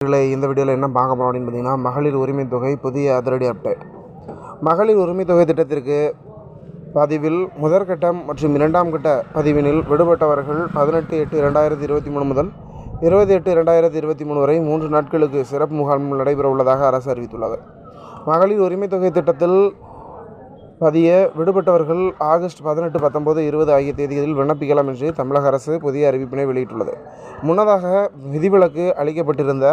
இதில் இந்த வீடியோவில் என்ன பார்க்க போகிறோம் அப்படின்னு பார்த்தீங்கன்னா மகளிர் உரிமை தொகை புதிய அதிரடி அப்டேட் மகளிர் உரிமை தொகை திட்டத்திற்கு பதிவில் முதற்கட்டம் மற்றும் இரண்டாம் கட்ட பதிவினில் விடுபட்டவர்கள் பதினெட்டு எட்டு இரண்டாயிரத்தி இருபத்தி மூணு முதல் இருபது எட்டு இரண்டாயிரத்தி இருபத்தி மூணு வரை மூன்று நாட்களுக்கு சிறப்பு முகாம் நடைபெற உள்ளதாக அரசு அறிவித்துள்ளது மகளிர் உரிமை தொகை திட்டத்தில் பதிய விடுபட்டவர்கள் ஆகஸ்ட் பதினெட்டு பத்தொன்பது இருபது ஆகிய தேதிகளில் விண்ணப்பிக்கலாம் என்று தமிழக அரசு புதிய அறிவிப்பினை வெளியிட்டுள்ளது முன்னதாக விதிவிலக்கு அளிக்கப்பட்டிருந்த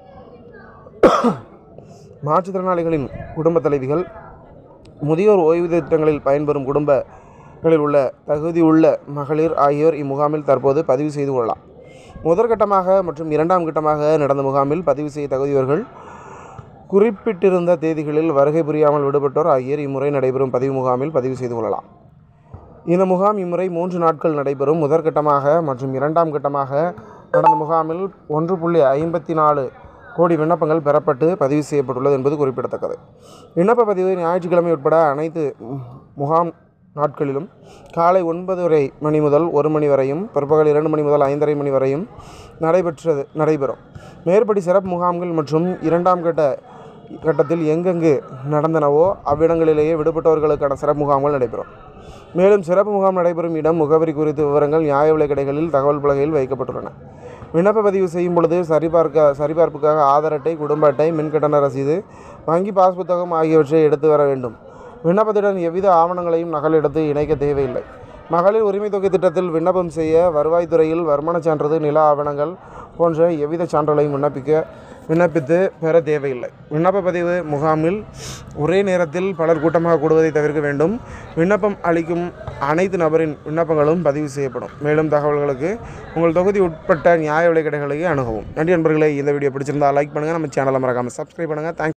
மாற்றுத்திறனாளிகளின் குடும்பத் தலைவிகள் முதியோர் ஓய்வூதிய திட்டங்களில் பயன்பெறும் குடும்பங்களில் உள்ள தகுதியுள்ள மகளிர் ஆகியோர் இம்முகாமில் தற்போது பதிவு செய்து கொள்ளலாம் முதற்கட்டமாக மற்றும் இரண்டாம் கட்டமாக நடந்த முகாமில் பதிவு செய்ய தகுதியவர்கள் குறிப்பிட்டிருந்த தேதிகளில் வருகை புரியாமல் விடுபட்டோர் ஆகியோர் இம்முறை நடைபெறும் பதிவு முகாமில் பதிவு செய்து கொள்ளலாம் இந்த முகாம் இம்முறை மூன்று நாட்கள் நடைபெறும் முதற்கட்டமாக மற்றும் இரண்டாம் கட்டமாக நடந்த முகாமில் ஒன்று புள்ளி ஐம்பத்தி நாலு கோடி விண்ணப்பங்கள் பெறப்பட்டு பதிவு செய்யப்பட்டுள்ளது என்பது குறிப்பிடத்தக்கது விண்ணப்ப பதிவு ஞாயிற்றுக்கிழமை உட்பட அனைத்து முகாம் நாட்களிலும் காலை ஒன்பது வரை மணி முதல் ஒரு மணி வரையும் பிற்பகல் இரண்டு மணி முதல் ஐந்தரை மணி வரையும் நடைபெற்றது நடைபெறும் மேற்படி சிறப்பு முகாம்கள் மற்றும் இரண்டாம் கட்ட கட்டத்தில் எங்கெங்கு நடந்தனவோ அவ்விடங்களிலேயே விடுபட்டவர்களுக்கான சிறப்பு முகாம்கள் நடைபெறும் மேலும் சிறப்பு முகாம் நடைபெறும் இடம் முகவரி குறித்த விவரங்கள் நியாய விலைக் கடைகளில் தகவல் பலகையில் வைக்கப்பட்டுள்ளன விண்ணப்ப பதிவு செய்யும் பொழுது சரிபார்க்க சரிபார்ப்புக்காக ஆதார் அட்டை குடும்ப அட்டை மின்கட்டண ரசீது வங்கி பாஸ் புத்தகம் ஆகியவற்றை எடுத்து வர வேண்டும் விண்ணப்பத்துடன் எவ்வித ஆவணங்களையும் நகல் எடுத்து இணைக்க தேவையில்லை மகளிர் உரிமை தொகை திட்டத்தில் விண்ணப்பம் செய்ய வருவாய்த்துறையில் வருமானச் சான்றிதழ் நில ஆவணங்கள் போன்ற எவ்வித சான்றுகளையும் விண்ணப்பிக்க விண்ணப்பித்து பெற தேவையில்லை விண்ணப்ப பதிவு முகாமில் ஒரே நேரத்தில் பலர் கூட்டமாக கூடுவதை தவிர்க்க வேண்டும் விண்ணப்பம் அளிக்கும் அனைத்து நபரின் விண்ணப்பங்களும் பதிவு செய்யப்படும் மேலும் தகவல்களுக்கு உங்கள் தொகுதி உட்பட்ட நியாய விலைக் கடைகளை அணுகவும் நன்றி நண்பர்களே இந்த வீடியோ பிடிச்சிருந்தா லைக் பண்ணுங்கள் நம்ம சேனலை மறக்காமல் சப்ஸ்கிரைப் பண்ணுங்கள் தேங்க்ஸ்